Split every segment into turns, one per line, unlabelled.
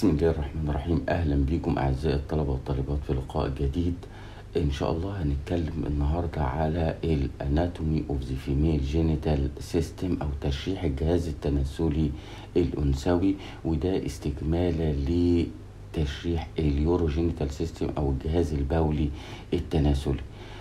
بسم الله الرحمن الرحيم أهلا بكم أعزائي الطلبة والطالبات في لقاء جديد إن شاء الله هنتكلم النهاردة على الاناتومي اوف ذا فيميل جينيتال سيستم أو تشريح الجهاز التناسلي الأنثوي وده استكمالا لتشريح اليوروجينيتال سيستم أو الجهاز البولي التناسلي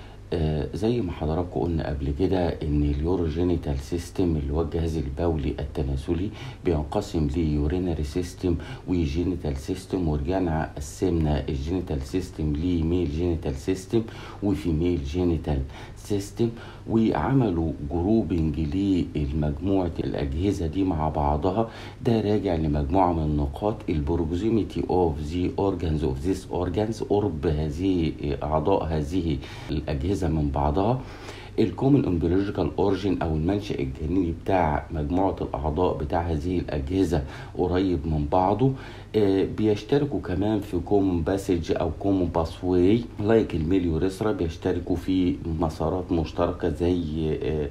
آه زي ما حضراتكم قلنا قبل كده ان اليوروجينيتال سيستم اللي هو الجهاز البولي التناسلي بينقسم ليورينري سيستم وجينيتال سيستم ورجعنا قسمنا الجينيتال سيستم لميل جينيتال سيستم وفيميل جينيتال سيستم وعملوا جروبنج لمجموعة الأجهزة دي مع بعضها ده راجع لمجموعة من نقاط البروكسيميتي اوف ذا اورجانز اوف ذيس اورجانز قرب هذه أعضاء هذه الأجهزة من بعضها الكومن امبريولوجيكال اوريجين او المنشا الجنيني بتاع مجموعه الاعضاء بتاع هذه الاجهزه قريب من بعضه آه بيشتركوا كمان في كومن باسج او كومن باسواي لايك الميليوريثرا بيشتركوا في مسارات مشتركه زي آه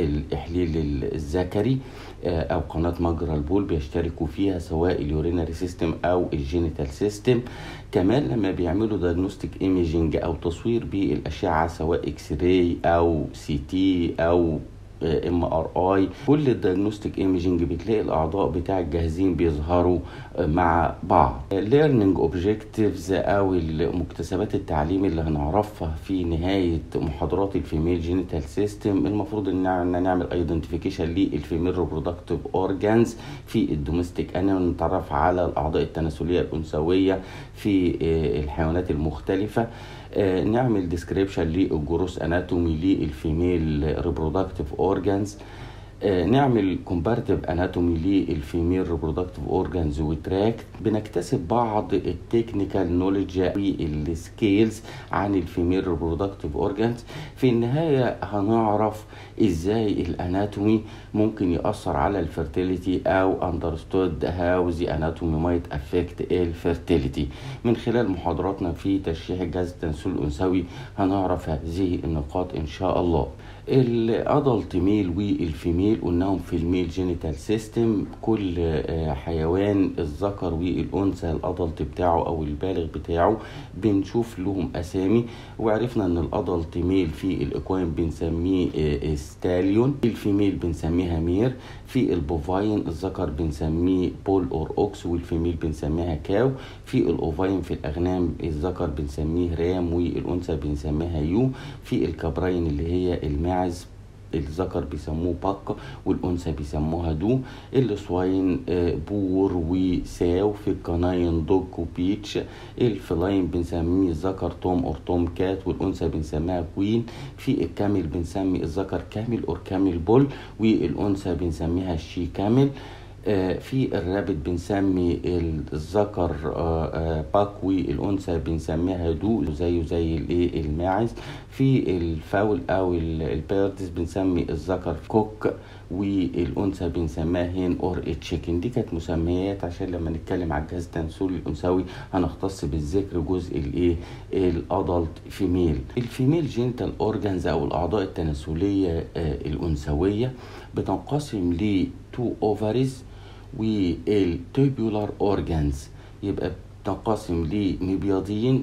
الاحليل الذكري آه او قناه مجرى البول بيشتركوا فيها سواء اليورينري سيستم او الجينيتال سيستم كمان لما بيعملوا دايجنوستيك ايميجنج او تصوير بالاشعه سواء اكس راي او سي تي او ام ار اي كل الدايجنوستيك ايميجنج بتلاقي الاعضاء بتاع الجهازين بيظهروا مع بعض ليرنينج اوبجكتيفز او مكتسبات التعليم اللي هنعرفها في نهايه محاضرات الفيميل جينيتال سيستم المفروض ان نعمل ايدنتيفيكيشن للفيميل ريبرودكتيف اورجانز في الدوميستيك انيمال نتعرف على الاعضاء التناسليه الانثويه في الحيوانات المختلفه آه نعمل ديسكريبشن للجروس اناتومي للفيميل ريبرودكتيف اورجانز آه نعمل كومبارتيف اناتومي للفيميل ريبرودكتيف اورجانز وتراكت بنكتسب بعض التكنيكال نوليدج والسكيلز عن الفيميل ريبرودكتيف اورجانز في النهايه هنعرف ازاي الاناتومي ممكن ياثر على الفيرتيليتي او اندرستود هاو ذا اناتومي مايت افكت الفيرتيليتي من خلال محاضراتنا في تشريح الجهاز التناسلي الانثوي هنعرف هذه النقاط ان شاء الله الادلت ميل والفيميل قلناهم في الميل جينيتال سيستم كل حيوان الذكر والانثى الادلت بتاعه او البالغ بتاعه بنشوف لهم اسامي وعرفنا ان الادلت ميل في الاكوان بنسميه ستاليون الفيميل بنسميها مير في البوفاين الذكر بنسميه بول اور اوكس والفيميل بنسميها كاو في الاوفاين في الاغنام الذكر بنسميه رام والانثى بنسميها يو في الكبراين اللي هي الماعز الذكر بيسموه باك والانثى بيسموها دو السواين بور وساو في القناين دوج وبيتش الفلاين بنسميه الذكر توم اور توم كات والانثى بنسميها كوين في الكامل بنسمي الذكر كامل اور كامل بول والانثى بنسميها شي كامل في الرابط بنسمي الذكر باك والانثى بنسميها دو زيه زي الايه الماعز في الفاول او البيردز بنسمي الذكر كوك والانثى بنسميها هين اور تشيكن دي كانت مسميات عشان لما نتكلم على الجهاز التناسلي الانثوي هنختص بالذكر جزء الايه الادلت فيميل الفيميل جينيتال اورجانز او الاعضاء التناسليه الانثويه بتنقسم ل تو اوفريز والتوبولار اورجانز يبقى بتنقسم لمبيضين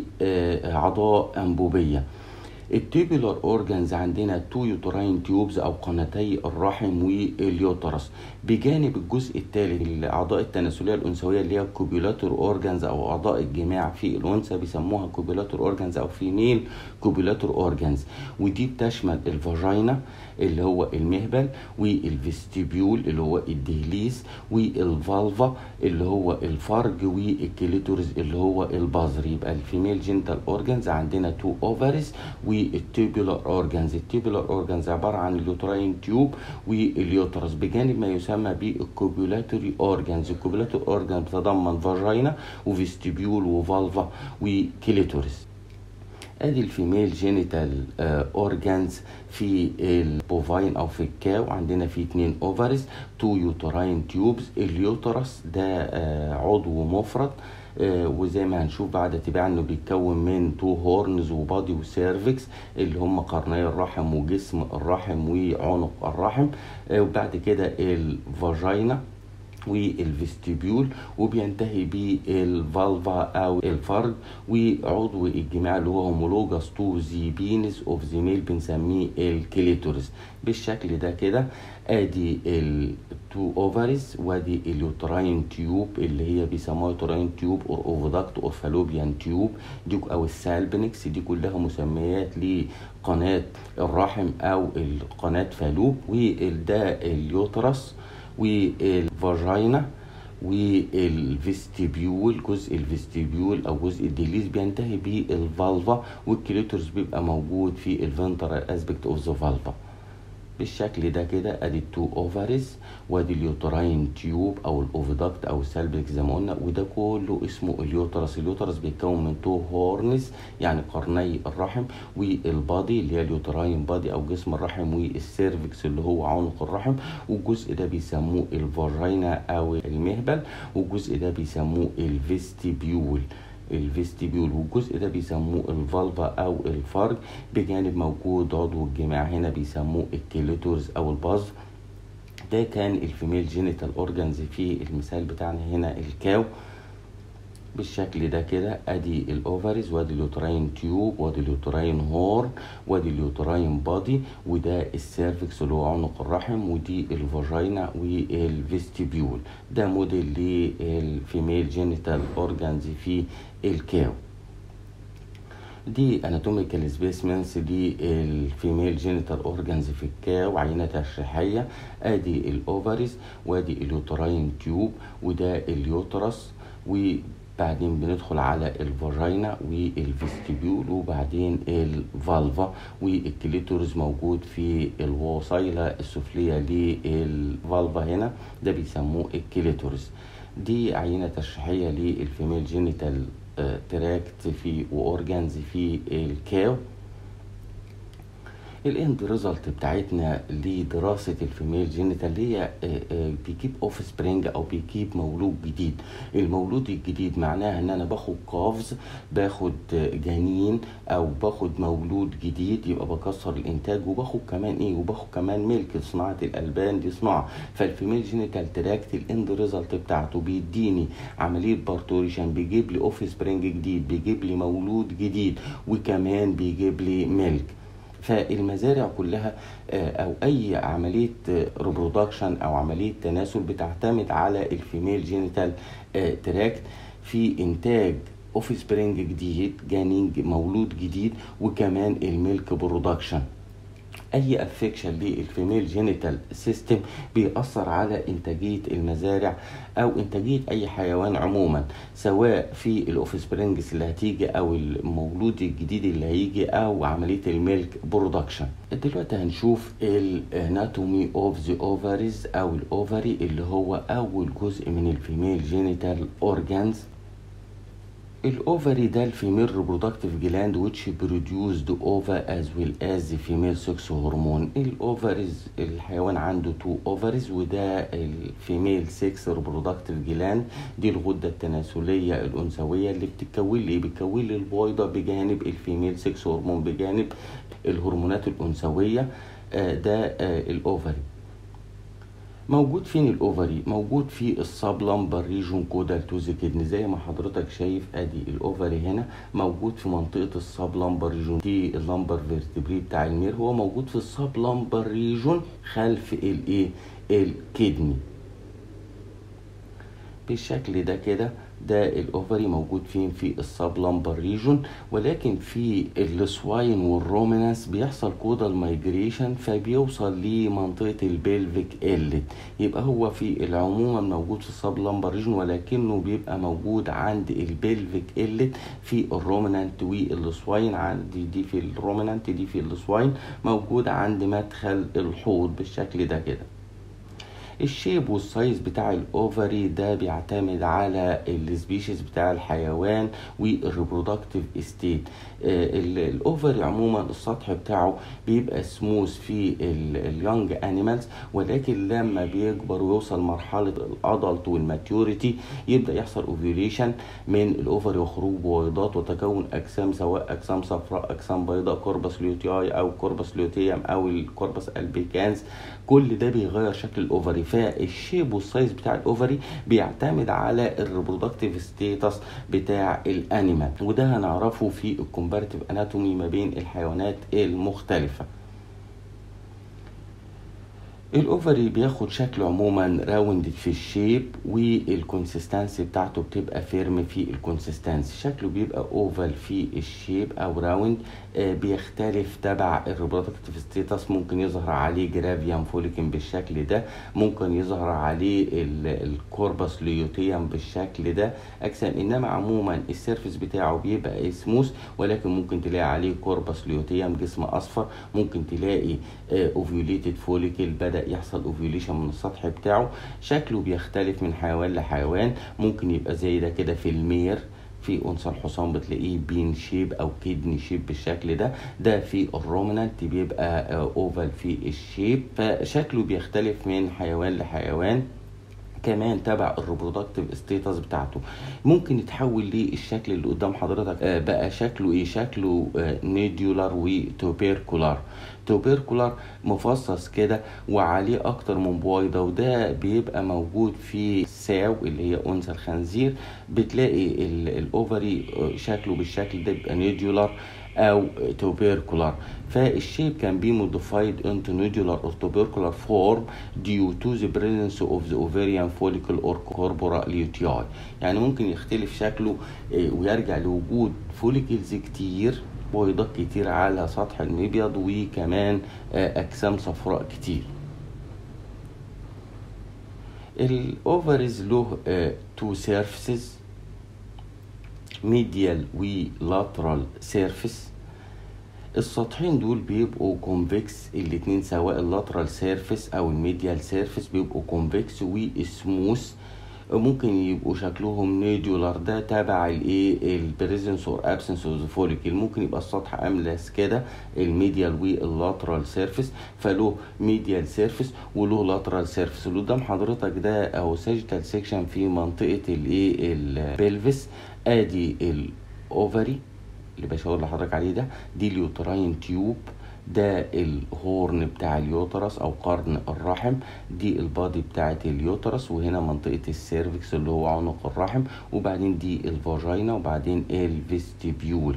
واعضاء انبوبيه التيبولار اورجانز عندنا تو يوتراين تيوبز او قناتي الرحم واليوترس بجانب الجزء الثالث الاعضاء التناسليه الانثويه اللي هي الكوبيولاتور اورجانز او اعضاء الجماع في الانثى بيسموها كوبيولاتور اورجانز او فيميل كوبيولاتور اورجانز ودي بتشمل الفاجينا اللي هو المهبل والفيستيبيول اللي هو الدهليز والفالفا اللي هو الفرج والكليتورز اللي هو البذر يبقى الفيميل جينيتال اورجانز عندنا تو اوفرز والتيبولار اورجانز التيبولار اورجانز عباره عن اليوتراين تيوب واليوترس بجانب ما يسمى بالكوبولاتوري اورجانز الكوبولاتوري اورجانز بتتضمن فاجينا وفيستيبيول وفالفا وكليتورس ادي الفيميل جينيتال اورجانز في البوفاين او في الكاو عندنا في اتنين اوفرز تو يوتراين تيوبز اليوترس ده عضو مفرد آه وزي ما هنشوف بعد تباع انه بيتكون من تو هورنز وبادي وسيرفكس اللي هم قرني الرحم وجسم الرحم وعنق الرحم آه وبعد كده الفاجينا والفيستيبيول وبينتهي بالفالفا او الفرج وعضو الجماع اللي هو هومولوجاس تو ذا بينس اوف ذا ميل بنسميه الكليتورس بالشكل ده كده ادي التو اوفريز وادي اليوتراين تيوب اللي هي بيسموها يوتراين تيوب اور اوفوداكت اور فالوبيان تيوب دي او السالبنكس دي كلها مسميات لقناه الرحم او القناه فالوب وده اليوترس والفاجينا والفيستيبيول جزء الفيستيبيول او جزء الديليز بينتهي بالفالفا والكليتورس بيبقى موجود في الفنترال اسبكت اوف ذا فالفا بالشكل ده كده ادي التو اوفريز وادي اليوتراين تيوب او الاوفيداكت او السالبكس زي ما قلنا وده كله اسمه اليوترس اليوترس بيتكون من تو هورنز يعني قرني الرحم والبادي اللي هي اليوتراين بادي او جسم الرحم والسيرفكس اللي هو عنق الرحم والجزء ده بيسموه الفاجينا او المهبل والجزء ده بيسموه الفيستيبيول الفيستيبيول والجزء ده بيسموه الفالفا او الفرج بجانب موجود عضو الجماع هنا بيسموه الكليتورز او الباز ده كان الفيميل جينيتال اورجانز في المثال بتاعنا هنا الكاو بالشكل ده كده ادي الاوفريز وادي اليوتراين تيوب وادي اليوتراين هورن وادي اليوتراين بادي وده السيرفكس اللي هو عنق الرحم ودي الفاجينا والفيستيبيول ده موديل للفيميل جينيتال اورجانز في الكاو دي اناتوميكال سبيسمنز دي الفيميل جينيتال اورجانز في الكاو عينه تشريحيه ادي الاوفريز وادي اليوتراين تيوب وده اليوترس وبعدين بندخل على الفاجينا والفيستيبيول وبعدين الفالفا والكليتورز موجود في الوصيلة السفلية للفالفا هنا ده بيسموه الكليتورز دي عينة تشريحية للفيميل جينيتال تراكت في واورجانز في الكاو الاند ريزلت بتاعتنا لدراسه الفيميل جينيتال اللي هي بيجيب اوف سبرينج او بيجيب مولود جديد المولود الجديد معناها ان انا باخد قفز باخد جنين او باخد مولود جديد يبقى بكسر الانتاج وباخد كمان ايه وباخد كمان ملك صناعه الالبان دي صناعه فالفيميل جينيتال تراكت الاند ريزلت بتاعته بيديني عمليه بارتوريشن بيجيب لي اوف سبرينج جديد بيجيب لي مولود جديد وكمان بيجيب لي ملك فالمزارع كلها او اي عمليه ريبرودكشن او عمليه تناسل بتعتمد على الفيميل جينيتال تراكت في انتاج اوف سبرينج جديد جنين مولود جديد وكمان الميلك برودكشن اي افكشن للفيميل جينيتال سيستم بيأثر على انتاجيه المزارع او انتاجيه اي حيوان عموما سواء في الاوف سبرينجز اللي هتيجي او المولود الجديد اللي هيجي او عمليه الميلك برودكشن دلوقتي هنشوف الاناتومي اوف ذا اوفريز او الاوفري اللي هو اول جزء من الفيميل جينيتال اورجانز الاوفري ده الفيميل ريبرودكتيف جلاند which produced ova as well as the female sex hormone الاوفريز الحيوان عنده تو اوفريز وده الفيميل سكس ريبرودكتيف جلاند دي الغده التناسليه الانثويه اللي بتتكون لي بتكون لي البويضه بجانب الفيميل سكس هرمون بجانب الهرمونات الانثويه ده الاوفري موجود فين الاوفري موجود في السبلمبر ريجون كودال تو ذا كدني زي ما حضرتك شايف ادي الاوفري هنا موجود في منطقه السبلمبر ريجون دي اللمبر فيرتبري بتاع المير هو موجود في السبلمبر ريجون خلف الايه الكدني بالشكل ده كده ده الاوفري موجود فين في السبلمبر ريجون ولكن في السواين والرومينانس بيحصل كودال مايجريشن فبيوصل لمنطقه البلفيك إلت يبقى هو في العموم موجود في السبلمبر ريجون ولكنه بيبقى موجود عند البلفيك إلت في الرومينانت والسواين عندي دي في الرومينانت دي في السواين موجود عند مدخل الحوض بالشكل ده كده الشيب والسايز بتاع الاوفري ده بيعتمد على السبيشيز بتاع الحيوان والريبرودكتيف استيت الاوفري عموما السطح بتاعه بيبقى سموث في اليونج انيمالز ولكن لما بيكبر ويوصل مرحله الادلت والماتيوريتي يبدا يحصل اوفيوليشن من الاوفري وخروج بويضات وتكون اجسام سواء اجسام صفراء اجسام بيضاء كوربس ليوتياي او كوربس ليوتيوم او الكوربس البيكانز كل ده بيغير شكل الاوفري فالشيب والسايز بتاع الاوفري بيعتمد على الريبرودكتيف ستيتس بتاع الانيمال وده هنعرفه في الكومباريتيف اناتومي ما بين الحيوانات المختلفه الاوفري بياخد شكل عموما راوندد في الشيب والكونسيستنسي بتاعته بتبقى فيرم في الكونسيستنسي شكله بيبقى اوفال في الشيب او راوند آه بيختلف تبع الريبرودكتيف ستيتس ممكن يظهر عليه جرافيان فوليكن بالشكل ده ممكن يظهر عليه الكوربس ليوتيوم بالشكل ده اجسام انما عموما السيرفس بتاعه بيبقى سموث ولكن ممكن تلاقي عليه كوربس ليوتيوم جسم اصفر ممكن تلاقي آه اوفيوليتد فوليكل بدا يحصل اوفيوليشن من السطح بتاعه شكله بيختلف من حيوان لحيوان ممكن يبقى زي ده كده في المير في انثى الحصان بتلاقيه بين شيب او كدني شيب بالشكل ده ده في الرومنانت بيبقى اوفال في الشيب فشكله بيختلف من حيوان لحيوان كمان تبع الريبرودكتيف ستيتس بتاعته ممكن يتحول للشكل اللي قدام حضرتك آه بقى شكله ايه شكله آه نيديولار وتوبيركولار توبيركولار مفصص كده وعليه اكتر من بويضة وده بيبقى موجود في ساو اللي هي انثى الخنزير بتلاقي الاوفري شكله بالشكل ده بيبقى نيديولار او توبيركولار فالشيب كان بي modified into nodular or tubercular form due to the presence of the ovarian follicle or corpora luteoli يعني ممكن يختلف شكله ويرجع لوجود فوليكلز كتير بويضات كتير على سطح المبيض وكمان اجسام صفراء كتير الاوفرز له تو سيرفيسز ميديال ولاترال سيرفيس السطحين دول بيبقوا كونفكس الاتنين سواء اللاترال سيرفيس او الميديال سيرفيس بيبقوا كونفكس وسموث ممكن يبقوا شكلهم نيدولار ده تبع الايه البريزنس اور ابسنس اوف فوليكل ممكن يبقى السطح املس كده الميديال واللاترال سيرفيس فله ميديال سيرفيس وله لاترال سيرفيس اللي قدام حضرتك ده اهو ساجيتال سيكشن في منطقه الايه البلفس ادي الاوفري اللي بشاور لحضرتك عليه ده دي اليوتراين تيوب ده الهورن بتاع اليوترس او قرن الرحم دي البادي بتاعت اليوترس وهنا منطقة السيرفكس اللي هو عنق الرحم وبعدين دي الفاجينا وبعدين الفيستيبيول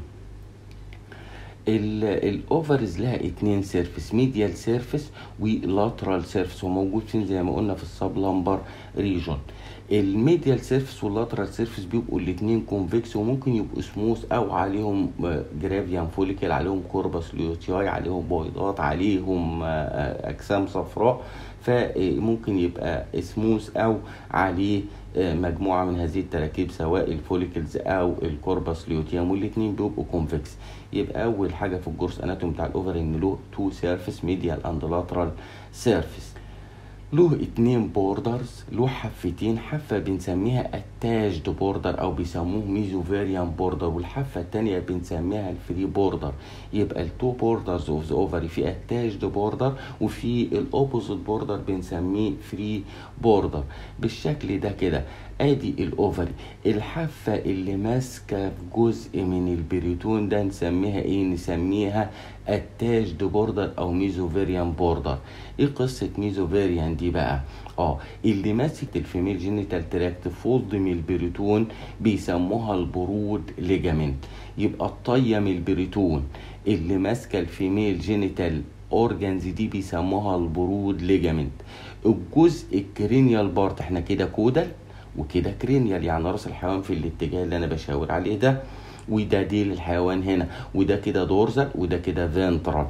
الاوفرز لها اتنين سيرفيس ميديال سيرفيس ولاترال سيرفيس وموجود فين زي ما قلنا في السب لامبر ريجون الميديال سيرفيس واللاترال سيرفيس بيبقوا الاثنين كونفكس وممكن يبقوا سموث او عليهم جرافيان فوليكل عليهم كوربس ليوتياي عليهم بويضات عليهم اجسام صفراء فممكن يبقى سموث او عليه مجموعه من هذه التراكيب سواء الفوليكلز او الكوربس ليوتيام والاثنين بيبقوا كونفكس يبقى اول حاجه في الجورس اناتوم بتاع الاوفر ان له تو سيرفيس ميديال اند لاترال سيرفيس له اتنين بوردرز له حفتين حافة بنسميها اتاجد بوردر او بيسموه ميزوفيريان بوردر والحافة التانية بنسميها الفري بوردر يبقى التو بوردرز اوف ذا اوفري في اتاجد بوردر وفي الاوبوزيت بوردر بنسميه فري بوردر بالشكل ده كده ادي الاوفري الحافة اللي ماسكة في جزء من البريتون ده نسميها ايه نسميها اتاجد بوردر او ميزوفيريان بوردر ايه قصة ميزوفيريان دي بقى اه اللي ماسك الفيميل جينيتال تراكت فولد من البريتون بيسموها البرود ليجامنت يبقى الطية من البريتون اللي ماسكة الفيميل جينيتال اورجانز دي بيسموها البرود ليجامنت الجزء الكرينيال بارت احنا كده كودال وكده كرينيال يعني راس الحيوان في الاتجاه اللي انا بشاور عليه ده وده ديل الحيوان هنا وده كده دورزال وده كده فينترال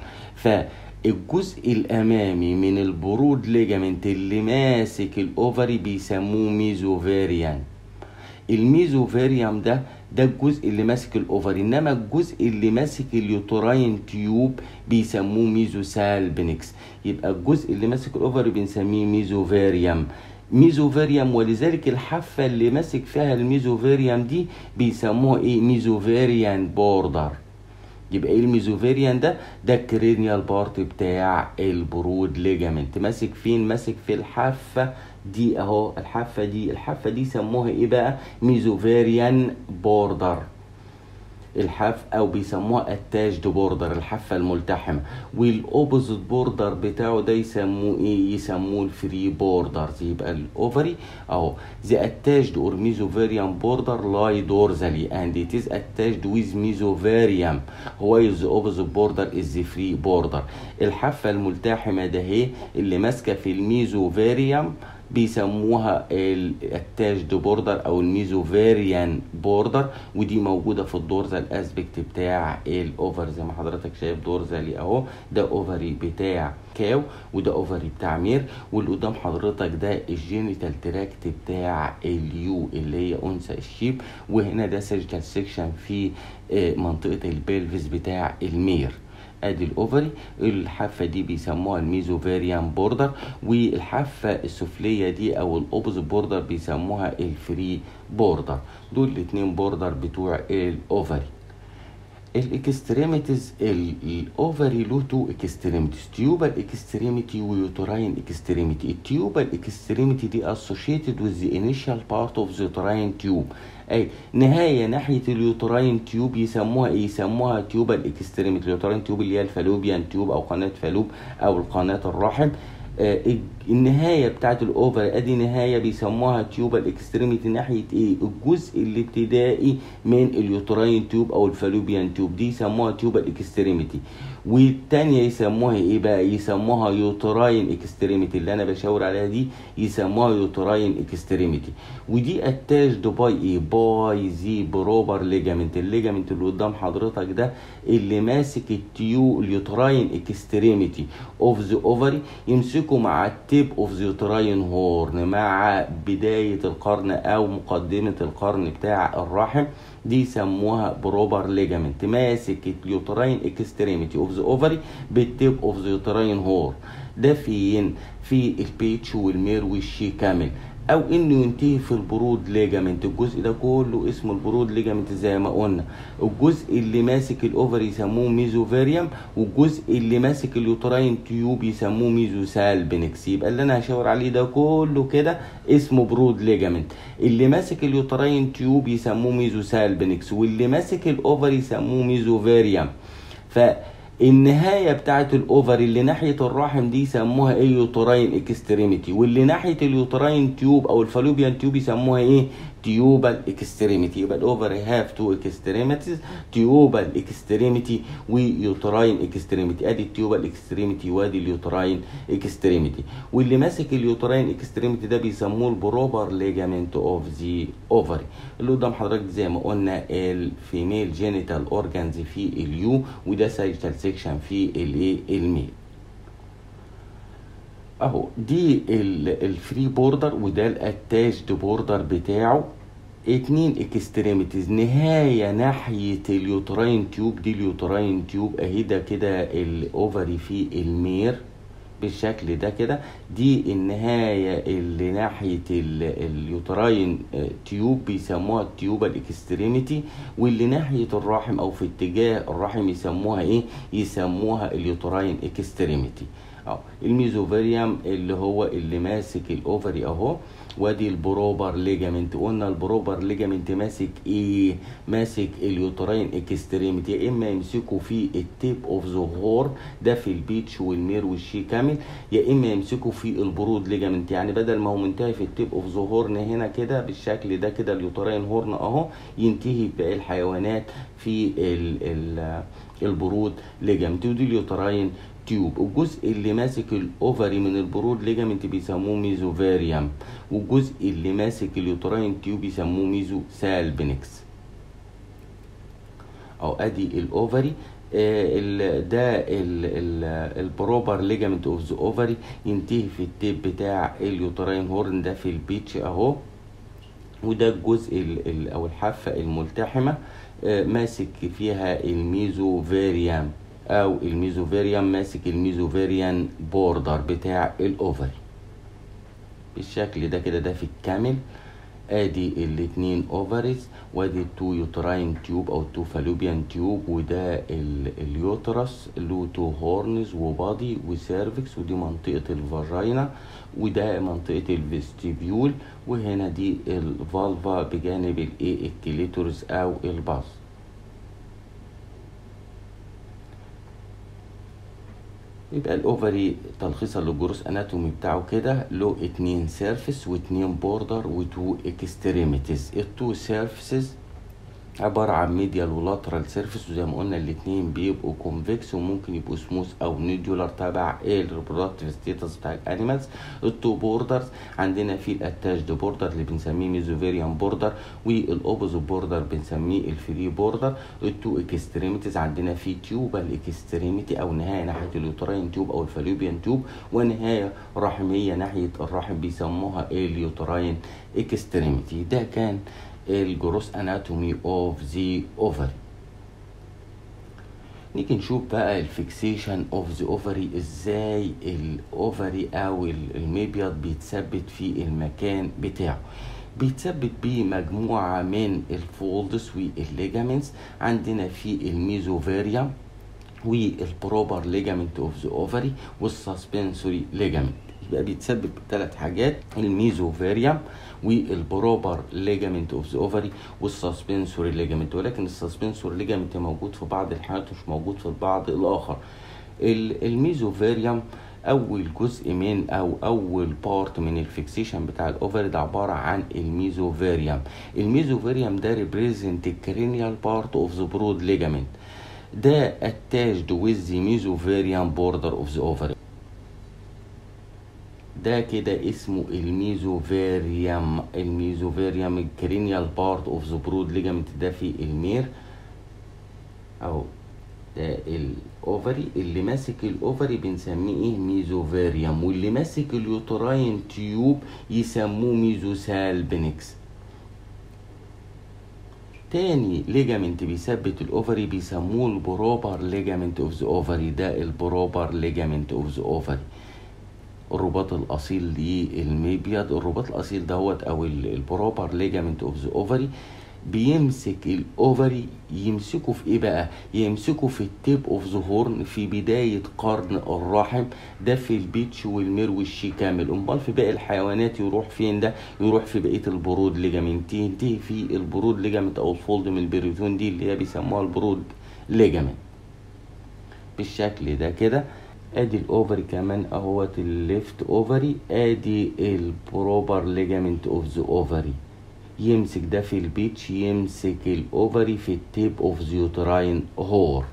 فالجزء الامامي من البرود ليجامنت اللي ماسك الاوفري بيسموه ميزوفيريان الميزوفيريام ده ده الجزء اللي ماسك الاوفر انما الجزء اللي ماسك اليوتراين تيوب بيسموه ميزوسالبنكس يبقى الجزء اللي ماسك الاوفر بنسميه ميزوفيريام ميزوفيريام ولذلك الحافة اللي ماسك فيها الميزوفيريام دي بيسموها ايه ميزوفيريان بوردر يبقى ايه الميزوفيريان ده ده الكرينيال بارت بتاع البرود ليجامنت ماسك فين ماسك في الحافة دي اهو الحافة دي الحافة دي سموها ايه بقى ميزوفيريان بوردر الحف او بيسموها اتاجد بوردر الحافه الملتحمه والاوبوزيت بوردر بتاعه ده يسموه ايه يسموه الفري بوردرز يبقى الاوفري اهو the attached or mesovarian border lie dorsally and it is attached with mesovarium while the opposite border is the free border الحافه الملتحمه ده هي اللي ماسكه في الميزوفاريوم بيسموها الاتاجد بوردر او الميزوفاريان بوردر ودي موجوده في الدورزال اسبكت بتاع الاوفر زي ما حضرتك شايف دورزالي اهو ده اوفري بتاع كاو وده اوفري بتاع مير واللي قدام حضرتك ده الجينيتال تراكت بتاع اليو اللي هي انثى الشيب وهنا ده سيرجيكال سيكشن في منطقه البلفس بتاع المير ادي الاوفري الحافه دي بيسموها الميزوفاريان بوردر والحافه السفليه دي او الاوبوزيت بوردر بيسموها الفري بوردر دول الاتنين بوردر بتوع الاوفري الاكستريميتيز الاوفري له تو اكستريميتيز تيوبال اكستريميتي ويوتراين اكستريميتي التيوبال اكستريميتي دي اسوشيتد وذ ذا انيشال بارت اوف ذا يوتراين تيوب اي نهايه ناحيه اليوتراين تيوب يسموها ايه يسموها تيوبال اكستريميتي اليوتراين تيوب اللي هي الفالوبيان تيوب او قناه فالوب او القناه الرحم آه النهايه بتاعت الاوفر ادي نهايه بيسموها تيوبال اكستريميتي ناحيه ايه الجزء الابتدائي من اليوتراين تيوب او الفالوبيان تيوب دي يسموها تيوبال اكستريميتي والتانية يسموها ايه بقى يسموها يوتراين اكستريميتي اللي انا بشاور عليها دي يسموها يوتراين اكستريميتي ودي اتاجد باي ايه باي زي بروبر ليجامنت الليجامنت اللي قدام حضرتك ده اللي ماسك التيو اليوتراين اكستريميتي اوف ذا اوفري يمسكوا مع التيب اوف ذا يوتراين هورن مع بداية القرن او مقدمة القرن بتاع الرحم دي يسموها بروبر ليجامنت ماسك اليوتراين اكستريميتي اوف ذا اوفري بالتيب اوف ذا يوتراين هور ده فين في البيتش والمير والشي كامل او انه ينتهي في البرود ليجامنت الجزء ده كله اسمه البرود ليجامنت زي ما قلنا الجزء اللي ماسك الاوفر يسموه ميزوفاريوم والجزء اللي ماسك اليوتراين تيوب يسموه ميزوسالبنكس يبقى اللي انا هشاور عليه ده كله كده اسمه برود ليجامنت اللي ماسك اليوتراين تيوب يسموه ميزوسالبنكس واللي ماسك الاوفر يسموه ميزوفاريوم ف النهاية بتاعت الأوفر اللي ناحية الرحم دي يسموها ايه يوتراين اكستريميتي واللي ناحية اليوتراين تيوب أو الفالوبيان تيوب يسموها ايه تيوبال اكستريميتي يبقى الأوفر هاف تو اكستريميتيز تيوبال اكستريميتي ويوتراين اكستريميتي ادي التيوبال اكستريميتي وادي اليوتراين اكستريميتي واللي ماسك اليوتراين اكستريميتي ده بيسموه البروبر ليجامنت اوف ذا اوفري اللي قدام حضرتك زي ما قلنا الفيميل جينيتال اورجانز في اليو وده ساجيتال سيكشن في الايه الميل اهو دي الفري بوردر وده الاتاجد بوردر بتاعه اتنين اكستريميتيز نهاية ناحية اليوتراين تيوب دي اليوتراين تيوب اهي ده كده الاوفري في المير بالشكل ده كده دي النهاية اللي ناحية اليوتراين تيوب بيسموها التيوبال اكستريميتي واللي ناحية الرحم او في اتجاه الرحم يسموها ايه يسموها اليوتراين اكستريميتي اه الميزوفاريوم اللي هو اللي ماسك الاوفري اهو وادي البروبر ليجامنت قلنا البروبر ليجامنت ماسك ايه ماسك اليوتراين اكستريميتي يا اما يمسكوا في التيب اوف ذا هور ده في البيتش والمير والشي كامل يا اما يمسكوا في البرود ليجامنت يعني بدل ما هو منتهي في التيب اوف ذا هورن هنا كده بالشكل ده كده اليوتراين هورن اهو ينتهي باقي الحيوانات في ال ال البرود ليجامنت ودي اليوتراين تيوب الجزء اللي ماسك الاوفري من البرود ليجامنت بيسموه ميزوفاريوم والجزء اللي ماسك اليوتراين تيوب بيسموه ميزو سالبنكس او ادي الاوفري آه ده البروبر ليجامنت اوف ذا اوفري ينتهي في التيب بتاع اليوتراين هورن ده في البيتش اهو وده الجزء ال ال او الحافه الملتحمه آه ماسك فيها الميزوفاريوم او الميزوفيريان ماسك الميزوفيريان بوردر بتاع الاوفري بالشكل ده كده ده في الكامل ادي الاتنين اوفريز وادي التو يوتراين تيوب او التو فالوبيان تيوب وده اليوترس له تو هورنز وبادي وسيرفكس ودي منطقة الفاجينا وده منطقة الفيستيبيول وهنا دي الفالفا بجانب الايه الكليتورز او الباص يبقى الاوفري تلخيصا للجروس اناتومي بتاعه كده له اتنين سيرفس واتنين بوردر وتو اكستريميتيز التو سيرفيسز عبارة عن ميديال ولاترال سيرفيس وزي ما قلنا الاتنين بيبقوا كونفكس وممكن يبقوا سموث او نيدولار تبع ايه الريبرودكتيف ستيتس بتاع الانيمالز التو بوردرز عندنا في الاتاشد بوردر اللي بنسميه ميزوفيريان بوردر والاوبوزيت بوردر بنسميه الفري بوردر التو اكستريميتيز عندنا في تيوبال اكستريميتي او نهايه ناحيه اليوتراين تيوب او الفالوبيان تيوب ونهايه رحميه ناحيه الرحم بيسموها اليوتراين اكستريميتي ده كان الجروس اناتومي اوف ذا اوفري نيجي نشوف بقى الفيكسيشن اوف ذا اوفري ازاي الاوفري او الميبيض بيتثبت في المكان بتاعه بيتثبت بمجموعة من الفولدز والليجامنتس عندنا في الميزوفيريوم والبروبر ليجامنت اوف ذا اوفري والسسبنسوري ليجامنت يبقى بيتسبب بثلاث حاجات الميزوفيريوم والبروبر ليجامنت اوف ذا اوفري والسسبنسوري ليجامنت ولكن السسبنسوري ليجامنت موجود في بعض الحالات ومش موجود في البعض الاخر الميزوفيريوم اول جزء من او اول بارت من الفيكسيشن بتاع الاوفري ده عباره عن الميزوفيريوم الميزوفيريوم ده ريبريزنت الكرينيال بارت اوف ذا برود ليجامنت ده اتاجد ويز ذا ميزوفيريوم بوردر اوف ذا اوفري ده كده اسمه الميزوفيريوم الميزوفيريوم الكرينيال بارت اوف ذا برود ليجامنت ده في المير اهو ده الاوفري اللي ماسك الاوفري بنسميه ايه ميزوفيريوم واللي ماسك اليوتراين تيوب يسموه ميزوسالبنكس تاني ليجامنت بيثبت الاوفري بيسموه البروبر ليجامنت اوف ذا اوفري ده البروبر ليجامنت اوف ذا اوفري الرباط الاصيل للميبيض الرباط الاصيل دهوت او البروبر ليجامنت اوف ذا اوفري بيمسك الاوفري يمسكه في ايه بقى يمسكه في التيب اوف ذا هورن في بدايه قرن الرحم ده في البيتش والمير والشي كامل امال في باقي الحيوانات يروح فين ده يروح في بقيه البرود ليجامنت ينتهي في البرود ليجامنت او الفولد من البريتون دي اللي هي بيسموها البرود ليجامنت بالشكل ده كده ادي الاوفري كمان اهوت الليفت اوفري ادي البروبر ليجامنت اوف ذا اوفري يمسك ده في البيتش يمسك الاوفري في التيب اوف ذا يوتراين هور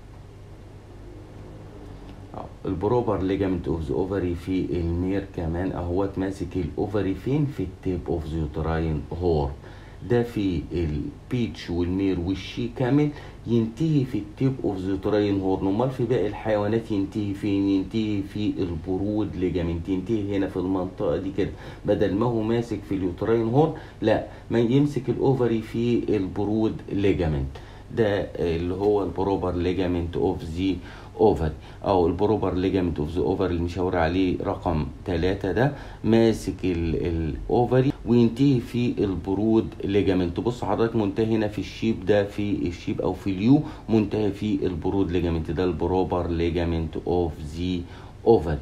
البروبر ليجامنت اوف ذا اوفري في المير كمان اهوت ماسك الاوفري فين في التيب اوف ذا يوتراين هور ده في البيتش والمير والشي كامل ينتهي في التيب اوف ذا تراين هورن امال في باقي الحيوانات ينتهي فين ينتهي في البرود ليجامنت ينتهي هنا في المنطقه دي كده بدل ما هو ماسك في اليوتراين هورن لا ما يمسك الاوفري في البرود ليجامنت ده اللي هو البروبر ليجامنت اوف ذا اوفر او البروبر ليجامنت اوف ذا اوفر اللي مشاور عليه رقم ثلاثة ده ماسك الاوفري وينتهي في البرود ليجامنت بص حضرتك منتهي هنا في الشيب ده في الشيب او في اليو منتهي في البرود ليجامنت ده البروبر ليجامنت اوف ذا اوفري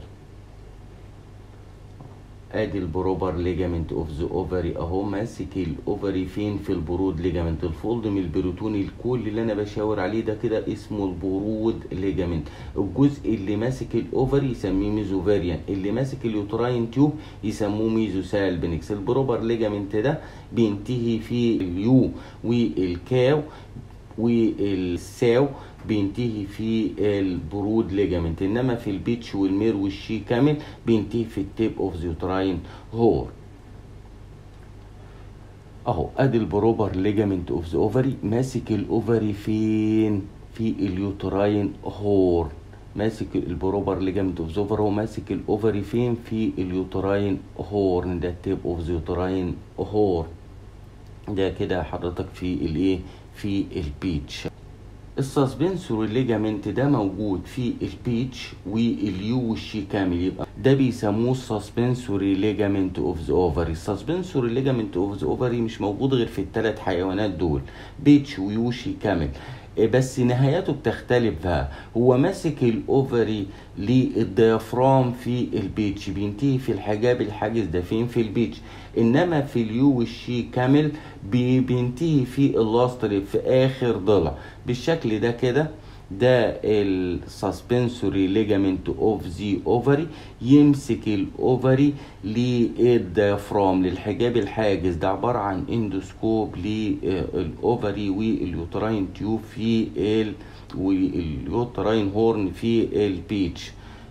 ادي البروبر ليجامنت اوف ذا اوفري اهو ماسك الاوفري فين في البرود ليجامنت الفولد من البروتون الكل اللي انا بشاور عليه ده كده اسمه البرود ليجامنت الجزء اللي ماسك الاوفري يسميه ميزوفاريان اللي ماسك اليوتراين تيوب يسموه ميزوسالبنكس البروبر ليجامنت ده بينتهي في اليو والكاو والساو بينتهي في البرود ليجامنت انما في البيتش والمير والشي كامل بينتهي في التيب اوف زيوتراين هور اهو ادي البروبر ليجامنت اوف ذا اوفري ماسك الاوفري فين في اليوتراين هور ماسك البروبر ليجامنت اوف ذا هو ماسك الاوفري فين في اليوتراين هورن ده التيب اوف ذا يوتراين هور ده كده حضرتك في الايه في البيتش السسبنسوري ليجامنت ده موجود في البيتش واليو والشي كامل يبقى ده بيسموه السسبنسوري ليجامنت اوف ذا اوفري السسبنسوري ليجامنت اوف ذا اوفري مش موجود غير في الثلاث حيوانات دول بيتش ويوشي كامل بس نهايته بتختلف بقى هو ماسك الاوفري للديافرام في البيتش بينتهي في الحجاب الحاجز ده فين في البيتش انما في اليو والشي كامل بينتهي في اللاستر في اخر ضلع بالشكل ده كده ده السسبنسوري ليجامنت اوف ذا اوفري يمسك الاوفري للديافرام للحجاب الحاجز ده عباره عن اندوسكوب للاوفري واليوتراين تيوب في ال واليوتراين هورن في البيتش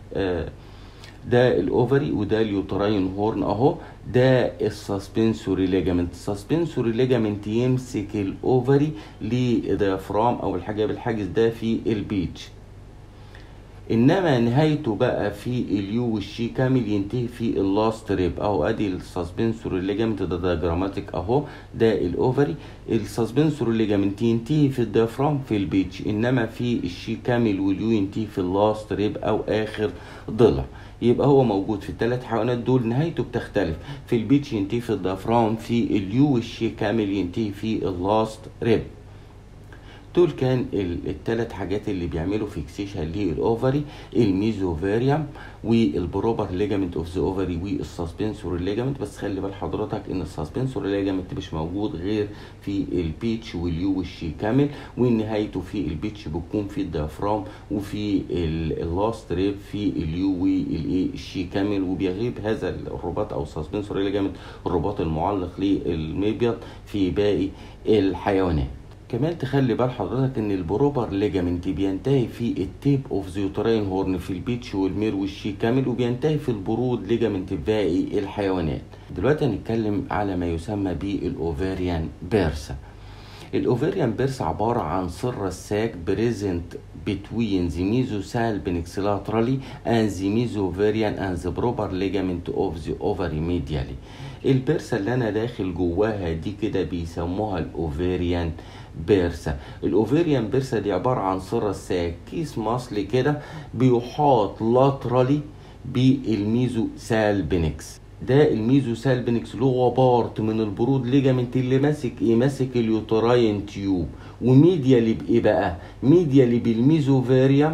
ده الاوفري وده اليوتراين هورن اهو ده السسبنسوري ليجامنت السسبنسوري ليجامنت يمسك الاوفري لديافرام او الحجاب الحاجز ده في البيتش انما نهايته بقى في اليو والشي كامل ينتهي في اللاست ريب اهو ادي السسبنسوري ليجامنت ده دياجراماتيك اهو ده الاوفري السسبنسوري ليجامنت ينتهي في الديافرام في البيتش انما في الشي كامل واليو ينتهي في اللاست ريب او اخر ضلع يبقى هو موجود في الثلاث حيوانات دول نهايته بتختلف في البيتش ينتهي في الديافرام في اليو والشي كامل ينتهي في اللاست ريب دول كان الثلاث حاجات اللي بيعملوا فيكسيشن للاوفري الميزوفاريوم والبروبر ليجامنت اوف ذا اوفري والسسبنسوري ليجامنت بس خلي بال حضرتك ان السسبنسوري ليجامنت مش موجود غير في البيتش واليو والشي كامل ونهايته في البيتش بتكون في الديافرام وفي اللاست ريب في اليو والايه الشي كامل وبيغيب هذا الرباط او السسبنسوري ليجامنت الرباط المعلق للميبيض في باقي الحيوانات كمان تخلي بال حضرتك ان البروبر ليجامنت بينتهي في التيب اوف زيوترين هورن في البيتش والمير والشي كامل وبينتهي في البرود ليجامنت في باقي الحيوانات دلوقتي هنتكلم على ما يسمى بالاوفاريان بيرسا الاوفاريان بيرسا عبارة عن سر الساك بريزنت between the mesosalpinx laterally and the mesovarian and the proper ligament of the ovary medially البرسة اللي انا داخل جواها دي كده بيسموها الاوفاريان بيرسا الاوفيريان بيرسا دي عبارة عن سر الساك كيس مصلي كده بيحاط لاترالي بالميزو سالبينكس ده الميزو سالبينكس اللي هو بارت من البرود ليجامنت اللي ماسك ايه ماسك اليوتراين تيوب وميديالي بايه بقى ميديالي بالميزوفاريوم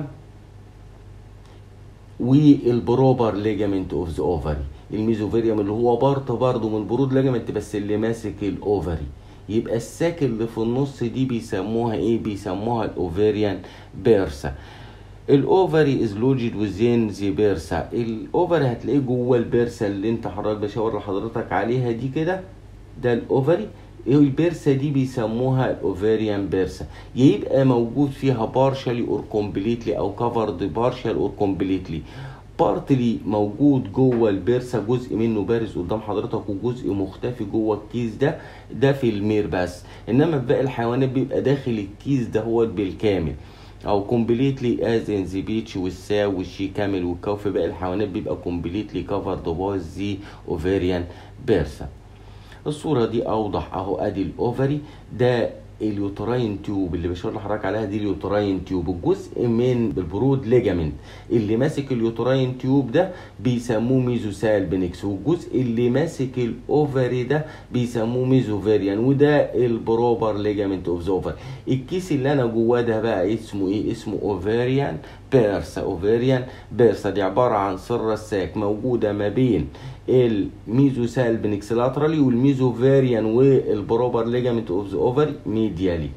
والبروبر ليجامنت اوف ذا اوفري الميزوفاريوم اللي هو بارت برضه من البرود ليجامنت بس اللي ماسك الاوفري يبقى الساك اللي في النص دي بيسموها ايه بيسموها الاوفيريان بيرسا الاوفري از لوجد وزين ذا بيرسا الاوفري هتلاقيه جوه البيرسا اللي انت حضرتك بشاور لحضرتك عليها دي كده ده الاوفري البيرسا دي بيسموها الاوفيريان بيرسا يبقى موجود فيها بارشالي اور كومبليتلي او كفرد بارشال اور كومبليتلي بارتلي موجود جوه البرسة جزء منه بارز قدام حضرتك وجزء مختفي جوه الكيس ده ده في المير بس انما في باقي الحيوانات بيبقى داخل الكيس ده هو بالكامل او كومبليتلي از ان ذا بيتش والساو والشي كامل والكو في باقي الحيوانات بيبقى كومبليتلي كفرد باي ذا اوفيريان بيرسا الصوره دي اوضح اهو ادي الاوفري ده اليوتراين تيوب اللي بشاور لحضرتك عليها دي اليوتراين تيوب الجزء من البرود ليجامنت اللي ماسك اليوتراين تيوب ده بيسموه ميزوسالبينكس والجزء اللي ماسك الاوفري ده بيسموه ميزوفيريان وده البروبر ليجامنت اوف ذا الكيس اللي انا جواه ده بقى اسمه ايه اسمه اوفريان بيرسا اوفريان بيرسا دي عباره عن سر الساك موجوده ما بين الميزوسالبينكس لاترالي والميزوفيريان والبروبر ليجامنت اوف ذا اوفري ميديالي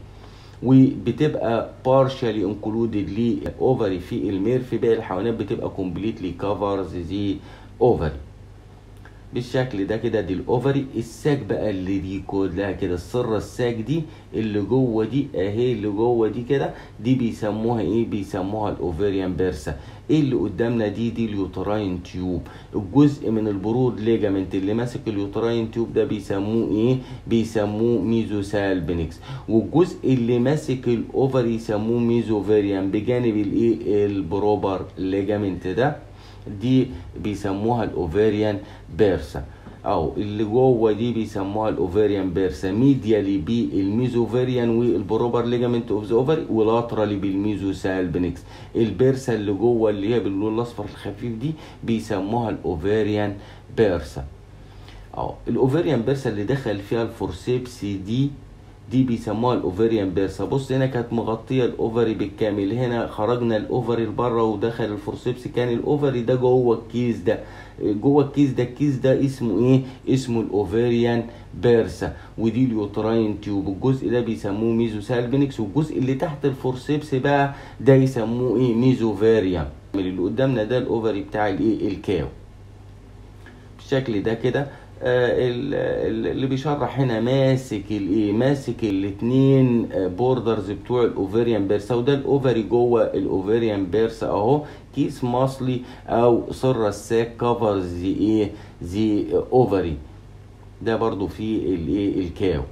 وبتبقى بارشالي انكلودد لاوفري في المير في باقي الحيوانات بتبقى كومبليتلي كفرز ذا اوفري بالشكل ده كده دي الاوفري الساك بقى اللي دي كلها كده السره الساك دي اللي جوه دي اهي اللي جوه دي كده دي بيسموها ايه بيسموها الاوفيريان بيرسا ايه اللي قدامنا دي دي اليوتراين تيوب الجزء من البرود ليجامنت اللي ماسك اليوتراين تيوب ده بيسموه ايه بيسموه ميزوسالبينكس والجزء اللي ماسك الاوفر يسموه ميزوفيريان بجانب الايه البروبر ليجامنت ده دي بيسموها الاوفيريان بيرسا او اللي جوه دي بيسموها الاوفيريان بيرسا ميديالي بالميزوفيريان والبروبر ليجامنت اوف ذا اوفري ولاترالي بالميزوسالبينكس البيرسا اللي جوه اللي هي باللون الاصفر الخفيف دي بيسموها الاوفيريان بيرسا او الاوفيريان بيرسا اللي دخل فيها الفورسيبس دي دي بيسموها الاوفريان بيرسا بص هنا كانت مغطيه الاوفري بالكامل هنا خرجنا الاوفري لبره ودخل الفورسيبس كان الاوفري ده جوه الكيس ده جوه الكيس ده الكيس ده اسمه ايه اسمه الاوفريان بيرسا ودي اليوتراين تيوب الجزء ده بيسموه ميزوسالبينكس والجزء اللي تحت الفورسيبس بقى ده يسموه ايه ميزوفاريوم اللي قدامنا ده الاوفري بتاع الايه الكاو بالشكل ده كده آه اللي بيشرح هنا ماسك الايه ماسك الاثنين بوردرز بتوع الاوفريان بيرسا وده الاوفري جوه الاوفريان بيرسا اهو كيس مصلي او سر الساك كفرز زي ايه زي اوفري ده برضو في الايه الكاو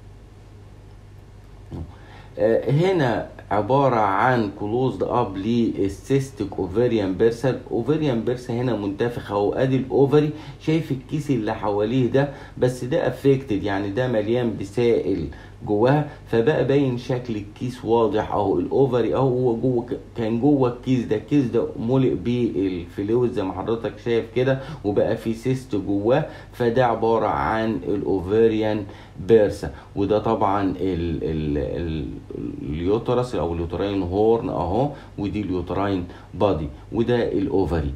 آه هنا عبارة عن كلوزد اب للسيستيك اوفريان بيرسا الاوفريان بيرسا هنا منتفخ اهو ادي الاوفري شايف الكيس اللي حواليه ده بس ده افكتد يعني ده مليان بسائل جواها فبقى باين شكل الكيس واضح اهو الاوفري اهو هو جوه كان جوه الكيس ده الكيس ده ملئ بالفلويد زي ما حضرتك شايف كده وبقى في سيست جواه فده عباره عن الاوفريان بيرسا وده طبعا ال ال ال اليوترس او اليوتراين هورن اهو ودي اليوتراين بادي وده الاوفري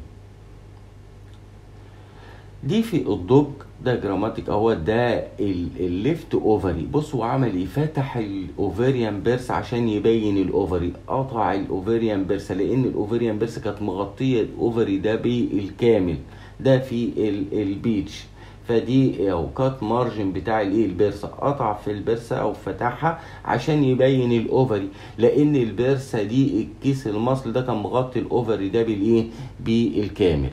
دي في الضج ده جراماتيك اهو ده الليفت اوفري بص هو عمل ايه فتح الاوفريان بيرس عشان يبين الاوفري قطع الاوفريان بيرس لان الاوفريان بيرس كانت مغطيه الاوفري ده بالكامل ده في البيتش فدي او كات مارجن بتاع الايه البرسه قطع في البرسه او فتحها عشان يبين الاوفري لان البرسه دي الكيس المصل ده كان مغطي الاوفري ده بالايه بالكامل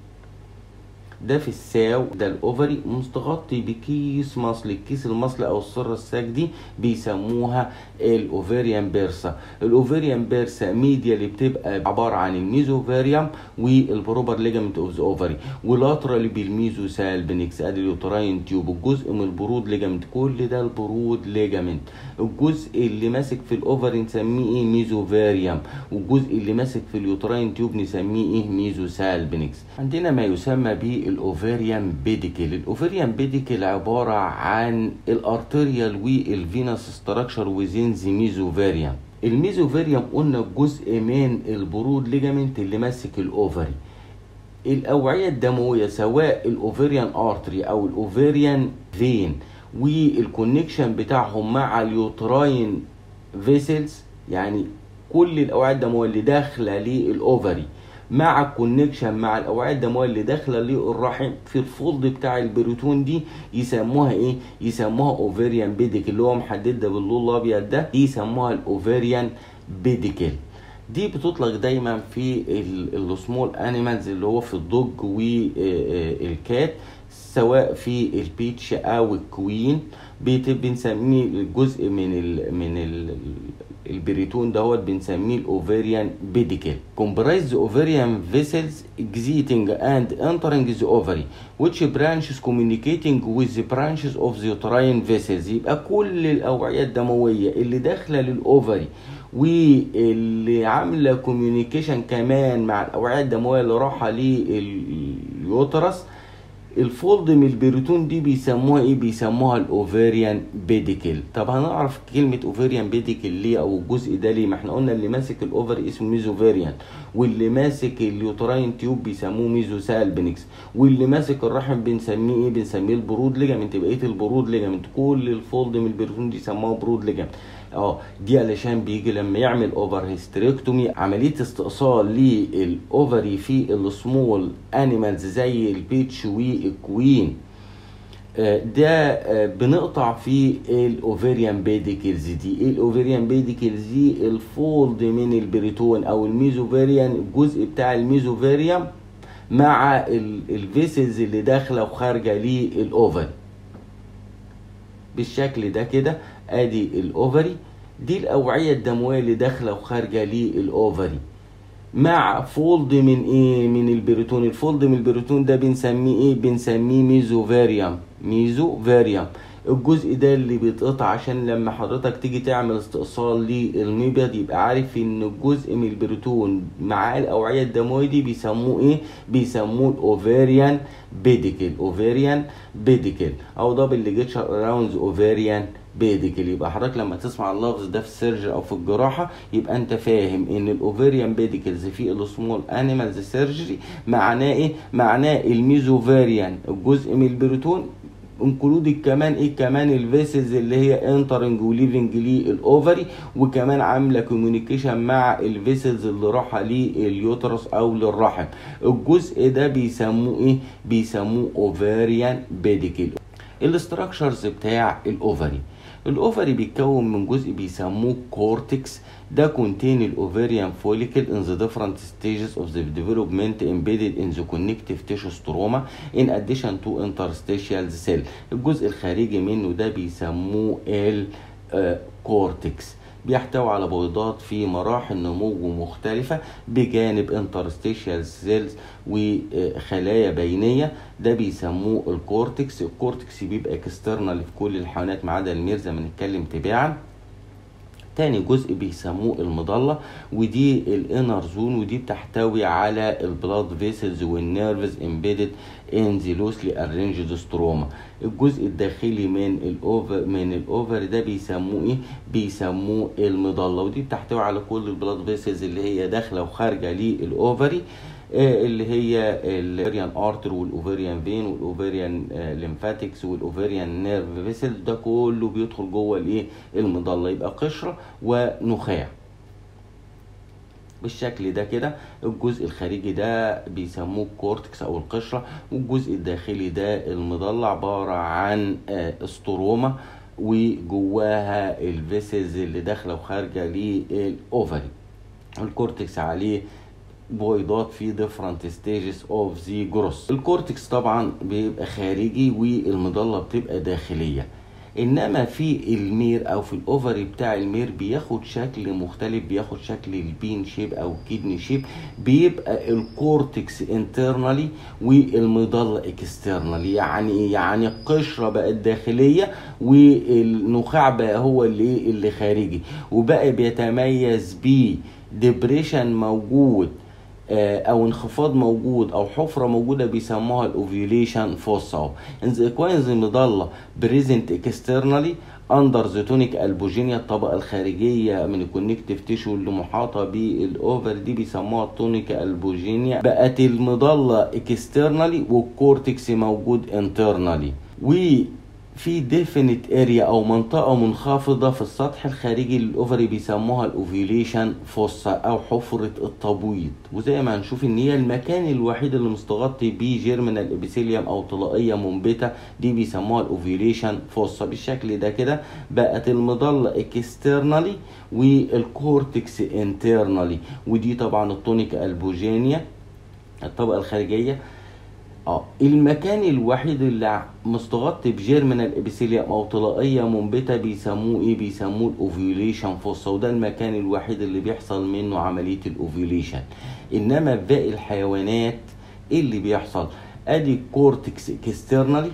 ده في الساو ده الاوفري مستغطي بكيس مصل الكيس المصل او السره الساك دي بيسموها الاوفريان بيرسا الاوفريان بيرسا ميديا اللي بتبقى عباره عن الميزوفاريوم والبروبر ليجامنت اوف ذا اوفري ولاترال بالميزو سالبنكس ادي اليوتراين تيوب الجزء من البرود ليجامنت كل ده البرود ليجامنت الجزء اللي ماسك في الاوفري نسميه ايه ميزوفاريوم والجزء اللي ماسك في اليوتراين تيوب نسميه ايه ميزو سالبنكس عندنا ما يسمى به الاوفريان بيديكل الاوفريان بيديكل عباره عن الارتريال والفينس ستراكشر وزين ذا ميزوفاريوم الميزوفاريوم قلنا جزء من البرود ليجامنت اللي ماسك الاوفري الاوعيه الدمويه سواء الاوفريان ارتري او الاوفريان فين والكونكشن بتاعهم مع اليوتراين فيسلز يعني كل الاوعيه الدمويه اللي داخله للاوفري مع الكونكشن مع الاوعيه الدمويه اللي داخله للرحم في الفولد بتاع البروتون دي يسموها ايه يسموها اوفريان بيديكل اللي هو محدد ده باللون الابيض ده دي يسموها الاوفريان بيديكل دي بتطلق دايما في السمول انيمالز اللي هو في الضج والكات سواء في البيتش او الكوين بنسميه جزء من ال من ال البريتون دهوت بنسميه الاوفريان بيديكل comprise the ovarian vessels exiting and entering the ovary which branches communicating with the branches of the uterine vessels يبقى كل الاوعيه الدمويه اللي داخله للاوفري واللي عامله كوميونيكيشن كمان مع الاوعيه الدمويه اللي رايحه لليوترس الفولد من البريتون دي بيسموها ايه بيسموها الاوفيريان بيديكل طب هنعرف كلمه اوفيريان بيديكل ليه او الجزء ده ليه ما احنا قلنا اللي ماسك الاوفري اسمه ميزوفيريان واللي ماسك اليوتراين تيوب بيسموه ميزوسالبنكس واللي ماسك الرحم بنسميه ايه بنسميه البرود ليجامنت بقيه البرود ليجامنت كل الفولد من البريتون دي سموها برود ليجامنت اه دي علشان بيجي لما يعمل اوفر هيستريكتومي عمليه استئصال للاوفري في السمول انيمالز زي البيتش والكوين ده بنقطع في الاوفيريان بيديكلز دي ايه الاوفيريان بيديكلز دي الفولد من البريتون او الميزوفيريان الجزء بتاع الميزوفيريان مع الفيسلز اللي داخله وخارجه للاوفري بالشكل ده كده ادي الاوفري دي الاوعيه الدمويه اللي داخله وخارجه للاوفري مع فولد من ايه من البريتون الفولد من البريتون ده بنسميه ايه بنسميه ميزوفاريوم ميزوفاريوم الجزء ده اللي بيتقطع عشان لما حضرتك تيجي تعمل استئصال للمبيض يبقى عارف ان الجزء من البروتون مع الاوعيه الدمويه دي بيسموه ايه بيسموه الاوفيريان بيديكل اوفيريان بيديكل او دبل ليجيتشر اراوند اوفيريان بيديكل يبقى حضرتك لما تسمع اللفظ ده في السيرجري او في الجراحه يبقى انت فاهم ان الاوفيريان بيديكلز في السمول انيمالز سيرجري معناه ايه معناه الميزوفيريان الجزء من البروتون انكلودد كمان ايه كمان الفيسلز اللي هي انترنج وليفنج للاوفري وكمان عامله كوميونيكيشن مع الفيسلز اللي رايحه لليوترس او للرحم الجزء ده بيسموه ايه بيسموه اوفريان بيديكل الاستراكشرز بتاع الاوفري الاوفري بيتكون من جزء بيسموه كورتكس ده contain الاوفريان follicle in the different stages of the development embedded in the connective tissue stroma in addition to interstitial cell الجزء الخارجي منه ده بيسموه الكورتكس بيحتوي على بويضات في مراحل نمو مختلفة بجانب انترستيشيال سيلز وخلايا بينية ده بيسموه الكورتكس الكورتكس بيبقى اكسترنال في كل الحيوانات ما عدا المير زي ما نتكلم تباعا تاني جزء بيسموه المضلة ودي الانر زون ودي بتحتوي على البلاد فيسلز والنيرفز امبيدد ان ذا لوسلي ارينجد ستروما الجزء الداخلي من الاوفر من الاوفر ده بيسموه ايه بيسموه المضلة ودي بتحتوي على كل البلاد فيسلز اللي هي داخله وخارجه للاوفري اللي هي الاوفريان ارتر والاوفريان فين والاوفريان ليمفاتكس والاوفريان نيرف فيسل ده كله بيدخل جوه الايه المضله يبقى قشره ونخاع بالشكل ده كده الجزء الخارجي ده بيسموه الكورتكس او القشره والجزء الداخلي ده المضله عباره عن استروما وجواها الفيسلز اللي داخله وخارجه للاوفري الكورتكس عليه بويضات في different stages of the growth الكورتكس طبعا بيبقى خارجي والمضلة بتبقى داخلية انما في المير او في الاوفري بتاع المير بياخد شكل مختلف بياخد شكل البين شيب او كيدني شيب بيبقى الكورتكس انترنالي والمضله اكسترنالي يعني ايه يعني القشره بقت داخليه والنخاع بقى هو اللي اللي خارجي وبقى بيتميز بيه ديبريشن موجود او انخفاض موجود او حفره موجوده بيسموها الاوفيوليشن فوسا ان ذا اكوينز مضله بريزنت اكسترنالي اندر ذا تونيك البوجينيا الطبقه الخارجيه من الكونكتيف تيشو اللي محاطه بالاوفر دي بيسموها التونيك البوجينيا بقت المضله اكسترنالي والكورتكس موجود انترنالي و في ديفينيت اريا او منطقه منخفضه في السطح الخارجي للاوفري بيسموها الاوفيليشن فوسا او حفره التبويض وزي ما هنشوف ان هي المكان الوحيد اللي مستغطي بيه جيرمينال ابيثيليوم او طلائيه منبته دي بيسموها الاوفيليشن فوسا بالشكل ده كده بقت المضله اكسترنالي والكورتكس انترنالي ودي طبعا التونيك البوجينيا الطبقه الخارجيه اه المكان الوحيد اللي مستغطي بجيرمينال ابيثيليوم او طلائيه منبته بيسموه ايه بيسموه الاوفيوليشن فوسا وده المكان الوحيد اللي بيحصل منه عمليه الاوفيوليشن انما في باقي الحيوانات ايه اللي بيحصل ادي الكورتكس اكسترنالي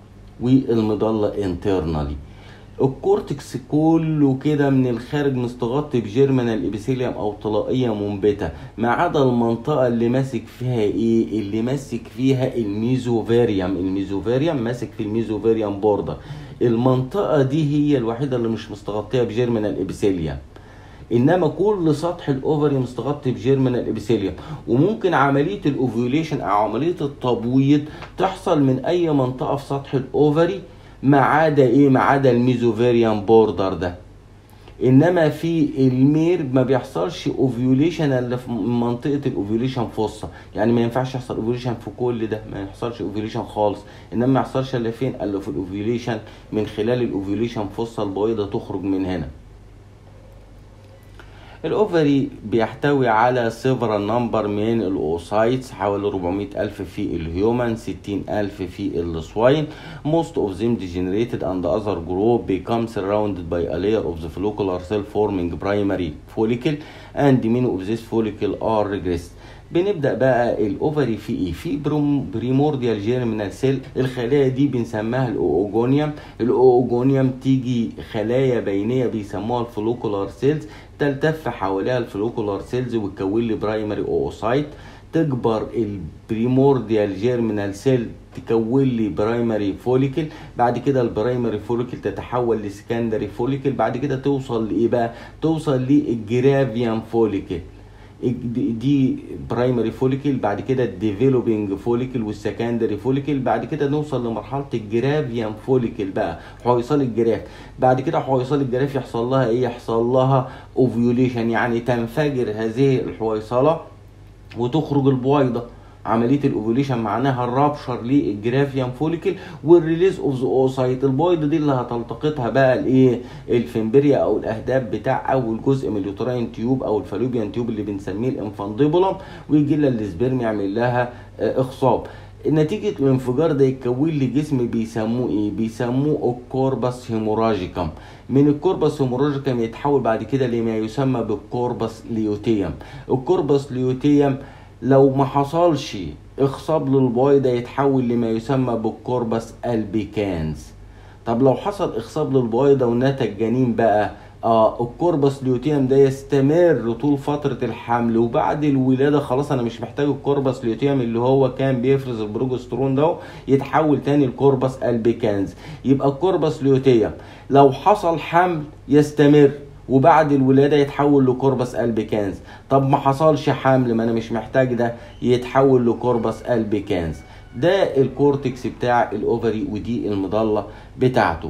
والمضله انترنالي الكورتكس كله كده من الخارج مستغطي بجيرمينال ابيثيليوم او طلائيه منبته ما عدا المنطقه اللي ماسك فيها ايه اللي ماسك فيها الميزوفيريوم الميزوفيريوم ماسك في الميزوفيريوم بوردر المنطقه دي هي الوحيده اللي مش مستغطيه بجيرمينال ابيثيليوم انما كل سطح الاوفري مستغطي بجيرمينال ابيثيليوم وممكن عمليه الاوفيوليشن او عمليه التبويض تحصل من اي منطقه في سطح الاوفري ما عدا ايه ما عدا الميزوفيريان بوردر ده انما في المير ما بيحصلش اوفيوليشن الا في منطقه الاوفيوليشن فوسا يعني ما ينفعش يحصل اوفيوليشن في كل ده ما يحصلش اوفيوليشن خالص انما ما يحصلش الا فين الا في الاوفيوليشن من خلال الاوفيوليشن فوسا البويضه تخرج من هنا الاوفري بيحتوي على سيفرال نمبر من الاوسايتس حوالي 400 الف في الهيومن 60 الف في السواين most of them degenerated and the other group become surrounded by a layer of the follicular cell forming primary follicle and many of this follicle are regressed بنبدا بقى الاوفري في ايه في بريمورديال جيرمينال سيل الخلايا دي بنسميها الاوجونيوم الاوجونيوم تيجي خلايا بينيه بيسموها الفلوكولار سيلز تلتف حواليها الفلوكولار سيلز وتكون لي برايمري اوسايت تكبر البريمورديال جيرمينال سيل تكون لي برايمري فوليكل بعد كده البرايمري فوليكل تتحول لسكندري فوليكل بعد كده توصل لايه بقى توصل للجرافيان فوليكل دي برايمري فوليكل بعد كده الديفلوبينج فوليكل والسكندري فوليكل بعد كده نوصل لمرحله الجرافيان فوليكل بقى حويصل الجراف بعد كده حويصل الجراف يحصل لها ايه يحصل لها اوفيوليشن يعني تنفجر هذه الحويصله وتخرج البويضه عمليه الاوفوليشن معناها الرابشر للجرافيان فوليكل والريليز اوف ذا اوسايت البويضه دي اللي هتلتقطها بقى الايه الفيمبريا او الاهداب بتاع اول جزء من اليوتراين تيوب او الفالوبيان تيوب اللي بنسميه الانفانديبولم ويجي لها السبرم يعمل لها اخصاب نتيجة الانفجار ده يتكون لي جسم بيسموه ايه؟ بيسموه الكوربس هيموراجيكم من الكوربس هيموراجيكم يتحول بعد كده لما يسمى بالكوربس ليوتيوم الكوربس ليوتيوم لو ما حصلش اخصاب للبويضة يتحول لما يسمى بالكوربس البيكانز طب لو حصل اخصاب للبويضة ونتج جنين بقى اه الكوربس ليوتيوم ده يستمر طول فترة الحمل وبعد الولادة خلاص انا مش محتاج الكوربس ليوتيوم اللي هو كان بيفرز البروجسترون ده يتحول تاني الكوربس البيكانز يبقى الكوربس ليوتيوم لو حصل حمل يستمر وبعد الولادة يتحول لكوربس البيكانز طب ما حصلش حمل ما انا مش محتاج ده يتحول لكوربس البيكانز ده الكورتكس بتاع الاوفري ودي المضلة بتاعته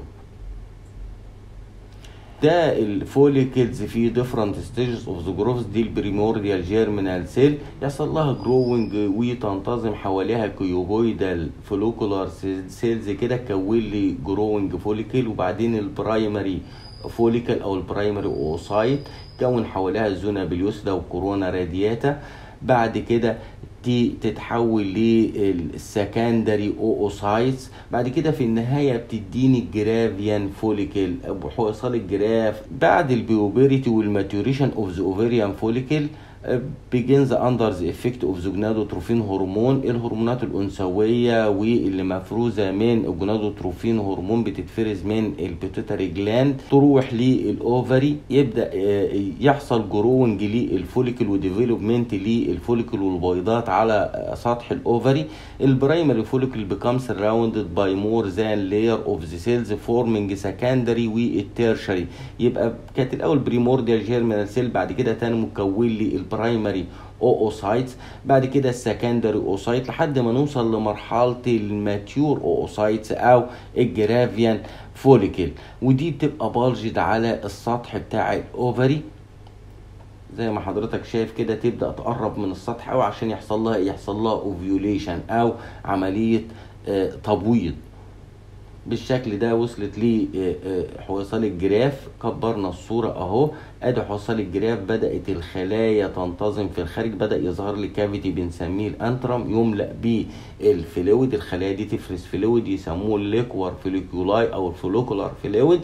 ده الفوليكلز في ديفرنت ستيجز اوف ذا جروث دي البريمورديال جيرمينال سيل يحصل لها جروينج وتنتظم حواليها كيوبويدال فوليكولار سيلز كده تكون لي جروينج فوليكل وبعدين البرايمري فوليكل او البرايمري اوسايت كون حواليها الزونا بليوسدا والكورونا رادياتا بعد كده دي تتحول للسكندري اوسايتس بعد كده في النهاية بتديني الجرافيان فوليكل حوصل الجراف بعد البيوبريتي والماتوريشن اوف ذا اوفيريان فوليكل begins under the effect of the gonadotrophin هرمون الهرمونات الأنثوية واللي مفروزة من الجونادوتروفين هرمون بتتفرز من البيتوتري جلاند تروح للأوفري يبدأ يحصل جروينج للفوليكل وديفلوبمنت للفوليكل والبيضات على سطح الأوفري البرايمري فوليكل becomes surrounded by more than layer of the cells forming secondary والتيرشري يبقى كانت الأول بريمورديال جيرمينال سيل بعد كده تنمو تكون لي البرايمري اوسايتس بعد كده السكندري اوسايت لحد ما نوصل لمرحله الماتيور اوسايتس او الجرافيان فوليكل ودي بتبقى بالجد على السطح بتاع الاوفري زي ما حضرتك شايف كده تبدا تقرب من السطح قوي عشان يحصل لها يحصل لها اوفيوليشن او عمليه تبويض بالشكل ده وصلت لي حويصل الجراف كبرنا الصورة اهو ادي حويصل الجراف بدأت الخلايا تنتظم في الخارج بدأ يظهر لي كافيتي بنسميه الانترم يملأ بالفلويد الخلايا دي تفرز فلويد يسموه الليكوار فوليكولاي او الفوليكولار فلويد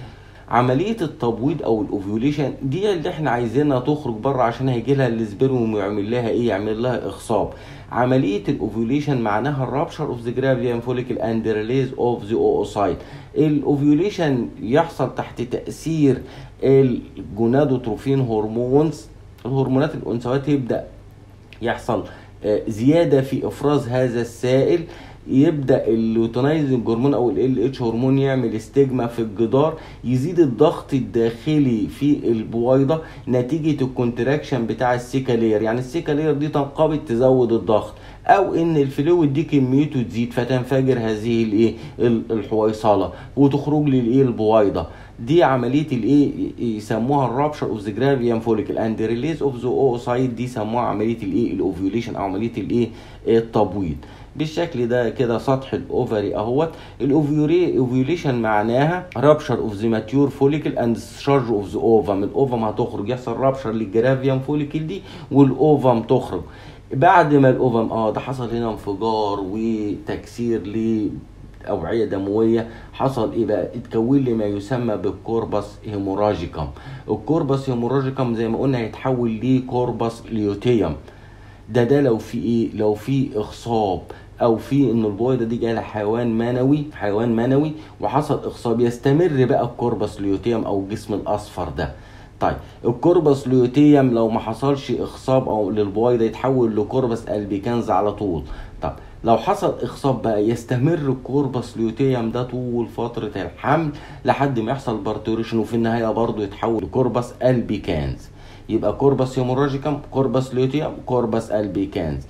عمليه التبويض او الاوفيوليشن دي اللي احنا عايزينها تخرج بره عشان هيجي لها السبرم ويعمل لها ايه يعمل لها اخصاب عمليه الاوفيوليشن معناها الرابشر اوف ذا جرافيان فوليكل اند ريليز اوف ذا اوسايت الاوفيوليشن يحصل تحت تاثير الجونادوتروفين هرمونز الهرمونات الانثويه يبدا يحصل زياده في افراز هذا السائل يبدا اللوتينايزنج هرمون او ال اتش هرمون يعمل استجما في الجدار يزيد الضغط الداخلي في البويضه نتيجه الكونتراكشن بتاع السيكالير يعني السيكالير دي تنقبض تزود الضغط او ان الفلويد دي كميته تزيد فتنفجر هذه الايه الحويصله وتخرج لي الايه البويضه دي عمليه الايه يسموها الرابشر اوف ذا جرافيان فوليكل اند ريليز اوف ذا اوسايد دي يسموها عمليه الايه الاوفيوليشن او عمليه الايه التبويض بالشكل ده كده سطح الاوفري اهوت الاوفيوليشن معناها رابشر اوف ذا ماتيور فوليكل اند شارج اوف ذا اوفم الاوفم هتخرج يحصل رابشر للجرافيان فوليكل دي والاوفم تخرج بعد ما الاوفم اه ده حصل هنا انفجار وتكسير ل أوعية دموية حصل إيه بقى؟ اتكون لي ما يسمى بالكوربس هيموراجيكم. الكوربس هيموراجيكم زي ما قلنا هيتحول لكوربس ليوتيوم. ده ده لو في ايه لو في اخصاب او في ان البويضه دي جايه حيوان منوي حيوان منوي وحصل اخصاب يستمر بقى الكوربس ليوتيوم او الجسم الاصفر ده طيب الكوربس ليوتيوم لو ما حصلش اخصاب او للبويضه يتحول لكوربس البيكانز على طول طب لو حصل اخصاب بقى يستمر الكوربس ليوتيوم ده طول فتره الحمل لحد ما يحصل بارتوريشن وفي النهايه برضه يتحول لكوربس البيكانز يبقى كوربس هيموراجيكم كوربس ليوتيوم كوربس البيكانز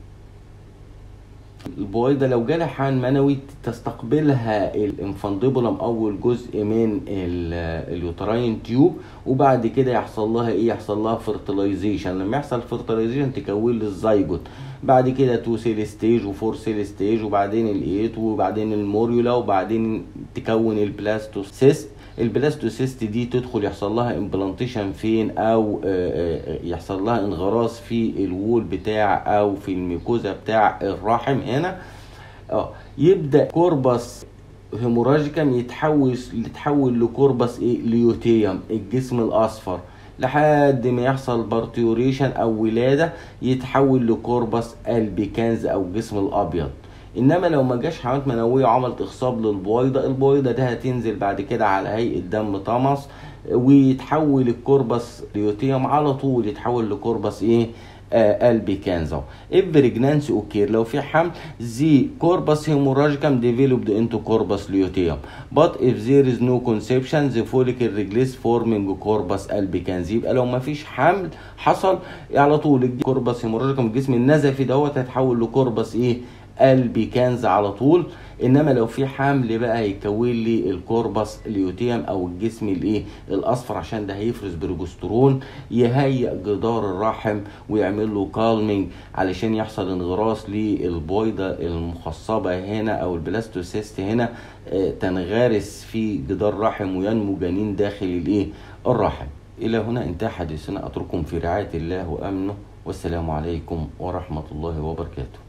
البويضة لو جالها حان منوي تستقبلها الانفانديبولم أول جزء من اليوتراين تيوب وبعد كده يحصل لها إيه يحصل لها فرتلايزيشن لما يحصل فرتلايزيشن تكون الزيجوت بعد كده تو سيل ستيج وفور سيل ستيج وبعدين الايت وبعدين الموريولا وبعدين تكون البلاستوسيست البلاستوسيست دي تدخل يحصل لها امبلانتيشن فين او يحصل لها انغراس في الوول بتاع او في الميكوزا بتاع الرحم هنا اه يبدا كوربس هيموراجيكم يتحول يتحول لكوربس ايه ليوتيوم الجسم الاصفر لحد ما يحصل بارتيوريشن او ولاده يتحول لكوربس البيكانز او الجسم الابيض انما لو ما جاش حيوانات منويه وعملت اخصاب للبويضه البويضه ده هتنزل بعد كده على هيئه دم طمس ويتحول الكوربس ليوتيوم على طول يتحول لكوربس ايه آه البيكانزا if pregnancy occur لو في حمل the corpus hemorrhagicum developed into corpus luteum but if there is no conception the follicle release forming corpus albicans يبقى لو ما فيش حمل حصل على طول الكوربس hemorrhagicum الجسم النزفي دوت هيتحول لكوربس ايه البيكانز على طول انما لو في حمل بقى يكون لي الكوربس ليوتيوم او الجسم الايه الاصفر عشان ده هيفرز بروجسترون يهيئ جدار الرحم ويعمل له كالمنج علشان يحصل انغراس للبويضه المخصبه هنا او البلاستوسيست هنا تنغرس في جدار الرحم وينمو جنين داخل الايه الرحم الى هنا انتهى حديثنا اترككم في رعايه الله وامنه والسلام عليكم ورحمه الله وبركاته